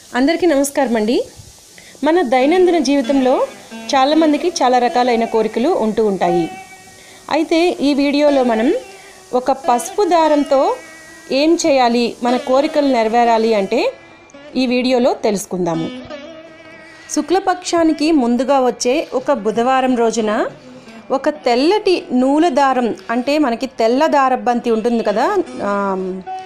అందరికీ నమస్కారం అండి మన దైనందిన జీవితంలో చాలామందికి చాలా రకాలైన కోరికలు ఉంటూ ఉంటాయి అయితే ఈ వీడియోలో మనం ఒక పసుపు దారంతో ఏం చేయాలి మన కోరికలు నెరవేరాలి అంటే ఈ వీడియోలో తెలుసుకుందాము శుక్లపక్షానికి ముందుగా వచ్చే ఒక బుధవారం రోజున ఒక తెల్లటి నూల దారం అంటే మనకి తెల్ల దారబంతి ఉంటుంది కదా ఆమ్,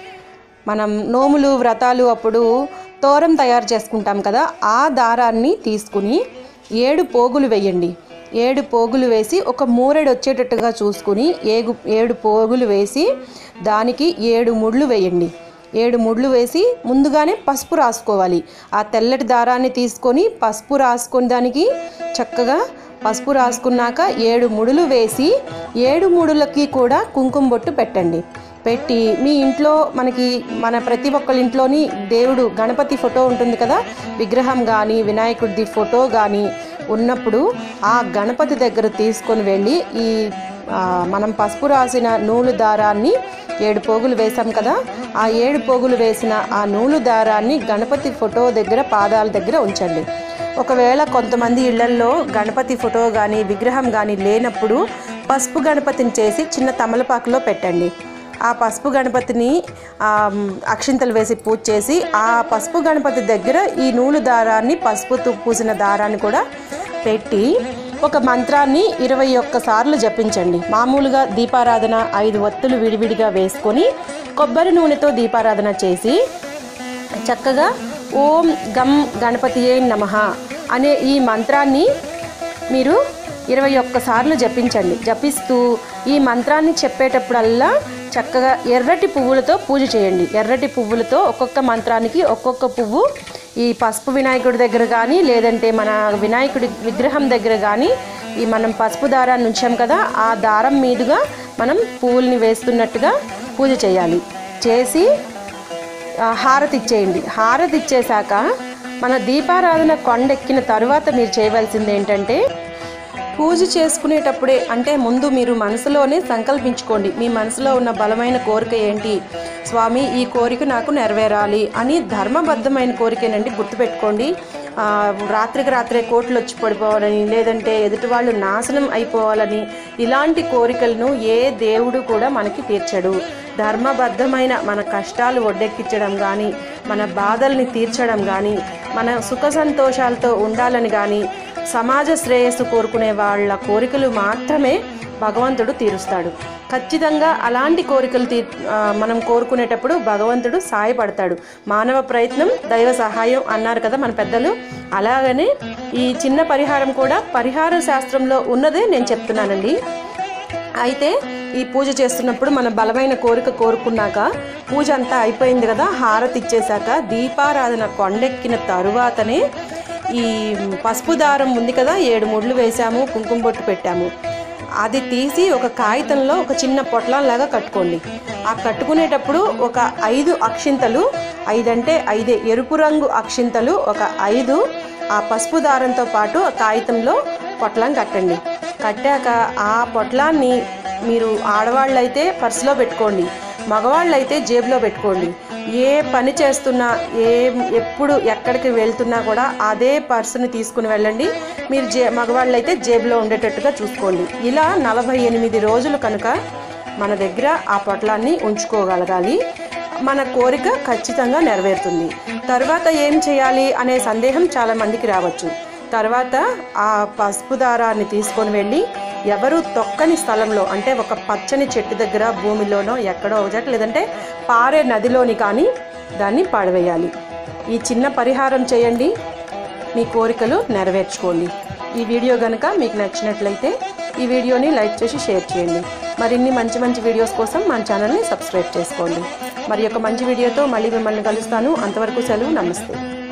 మనం నోములు వ్రతాలు అప్పుడు తోరం తయారు చేసుకుంటాం కదా ఆ దారాన్ని తీసుకుని ఏడు పోగులు వేయండి ఏడు పోగులు వేసి ఒక మూరెడు వచ్చేటట్టుగా చూసుకుని ఏగు ఏడు పోగులు వేసి దానికి ఏడు ముళ్ళు వేయండి ఏడు ముళ్ళు వేసి ముందుగానే పసుపు రాసుకోవాలి ఆ తెల్లటి దారాన్ని తీసుకొని పసుపు రాసుకొని దానికి చక్కగా పసుపు రాసుకున్నాక ఏడు ముడులు వేసి ఏడు ముడులకి కూడా కుంకుమ బొట్టు పెట్టండి పెట్టి మీ ఇంట్లో మనకి మన ప్రతి ఒక్కరి ఇంట్లోని దేవుడు గణపతి ఫోటో ఉంటుంది కదా విగ్రహం కానీ వినాయకుడిది ఫోటో కానీ ఉన్నప్పుడు ఆ గణపతి దగ్గర తీసుకొని వెళ్ళి ఈ ఆ, మనం పసుపు రాసిన నూలు దారాన్ని ఏడు పోగులు వేసాం కదా ఆ ఏడు పోగులు వేసిన ఆ నూలు దారాన్ని గణపతి ఫోటో దగ్గర పాదాల దగ్గర ఉంచండి ఒకవేళ కొంతమంది ఇళ్లల్లో గణపతి ఫోటో కానీ విగ్రహం కానీ లేనప్పుడు పసుపు గణపతిని చేసి చిన్న తమలపాకులో పెట్టండి ఆ పసుపు గణపతిని ఆ, అక్షింతలు వేసి పూజ చేసి ఆ పసుపు గణపతి దగ్గర ఈ నూలు దారాన్ని పసుపుతో పూసిన దారాన్ని కూడా పెట్టి ఒక మంత్రాన్ని ఇరవై ఒక్క సార్లు జపించండి మామూలుగా దీపారాధన ఐదు ఒత్తులు విడివిడిగా వేసుకొని కొబ్బరి నూనెతో దీపారాధన చేసి చక్కగా ఓం గం గణపతియే నమ అనే ఈ మంత్రాన్ని మీరు ఇరవై ఒక్కసార్లు జపించండి జపిస్తూ ఈ మంత్రాన్ని చెప్పేటప్పుడల్లా చక్కగా ఎర్రటి పువ్వులతో పూజ చేయండి ఎర్రటి పువ్వులతో ఒక్కొక్క మంత్రానికి ఒక్కొక్క పువ్వు ఈ పసుపు వినాయకుడి దగ్గర కానీ లేదంటే మన వినాయకుడి విగ్రహం దగ్గర కానీ ఈ మనం పసుపు దారాన్ని ఉంచాం కదా ఆ దారం మీదుగా మనం పువ్వుల్ని వేస్తున్నట్టుగా పూజ చేయాలి చేసి ఆ, హారతి ఇచ్చేయండి హారతి ఇచ్చేశాక మన దీపారాధన కొండెక్కిన తరువాత మీరు చేయవలసింది ఏంటంటే పూజ చేసుకునేటప్పుడే అంటే ముందు మీరు మనసులోనే సంకల్పించుకోండి మీ మనసులో ఉన్న బలమైన కోరిక ఏంటి స్వామి ఈ కోరిక నాకు నెరవేరాలి అని ధర్మబద్ధమైన కోరికేనండి గుర్తుపెట్టుకోండి ఆ, రాత్రికి రాత్రే కోట్లు వచ్చి పడిపోవాలని లేదంటే ఎదుటి వాళ్ళు నాశనం అయిపోవాలని ఇలాంటి కోరికలను ఏ దేవుడు కూడా మనకి తీర్చడు ధర్మబద్ధమైన మన కష్టాలు ఒడ్డెక్కించడం కానీ మన బాధల్ని తీర్చడం కానీ మన సుఖ సంతోషాలతో ఉండాలని కానీ సమాజ శ్రేయస్సు కోరుకునే వాళ్ళ కోరికలు మాత్రమే భగవంతుడు తీరుస్తాడు ఖచ్చితంగా అలాంటి కోరికలు తీ ఆ, మనం కోరుకునేటప్పుడు భగవంతుడు సాయపడతాడు మానవ ప్రయత్నం దైవ సహాయం అన్నారు కదా మన పెద్దలు అలాగనే ఈ చిన్న పరిహారం కూడా పరిహార శాస్త్రంలో ఉన్నదే నేను చెప్తున్నానండి అయితే ఈ పూజ చేస్తున్నప్పుడు మన బలమైన కోరిక కోరుకున్నాక పూజ అంతా అయిపోయింది కదా హారతి ఇచ్చేశాక దీపారాధన కొండెక్కిన తరువాతనే ఈ పసుపు దారం ఉంది కదా ఏడు ముడ్లు వేసాము కుంకుమ బొట్టు పెట్టాము అది తీసి ఒక కాగితంలో ఒక చిన్న పొట్లంలాగా కట్టుకోండి ఆ కట్టుకునేటప్పుడు ఒక ఐదు అక్షింతలు ఐదంటే ఐదే ఎరుపు రంగు అక్షింతలు ఒక ఐదు ఆ పసుపు దారంతో పాటు ఆ కాగితంలో పొట్లం కట్టండి కట్టాక ఆ పొట్లాన్ని మీరు ఆడవాళ్ళైతే పర్సులో పెట్టుకోండి మగవాళ్ళైతే జేబులో పెట్టుకోండి ఏ పని చేస్తున్నా ఏ ఎప్పుడు ఎక్కడికి వెళ్తున్నా కూడా అదే పర్సుని తీసుకుని వెళ్ళండి మీరు జే మగవాళ్ళైతే జేబులో ఉండేటట్టుగా చూసుకోండి ఇలా నలభై ఎనిమిది రోజులు కనుక మన దగ్గర ఆ పొట్లాన్ని ఉంచుకోగలగాలి మన కోరిక ఖచ్చితంగా నెరవేరుతుంది తర్వాత ఏం చేయాలి అనే సందేహం చాలా మందికి రావచ్చు తర్వాత ఆ పసుపు దారాన్ని తీసుకొని వెళ్ళి ఎవరు తొక్కని స్థలంలో అంటే ఒక పచ్చని చెట్టు దగ్గర భూమిలోనో ఎక్కడో ఒక చోట లేదంటే పారే నదిలోని కానీ దాన్ని పాడవేయాలి ఈ చిన్న పరిహారం చేయండి మీ కోరికలు నెరవేర్చుకోండి ఈ వీడియో కనుక మీకు నచ్చినట్లయితే ఈ వీడియోని లైక్ చేసి షేర్ చేయండి మరిన్ని మంచి మంచి వీడియోస్ కోసం మన ఛానల్ని సబ్స్క్రైబ్ చేసుకోండి మరి ఒక మంచి వీడియోతో మళ్ళీ మిమ్మల్ని కలుస్తాను అంతవరకు సెలవు నమస్తే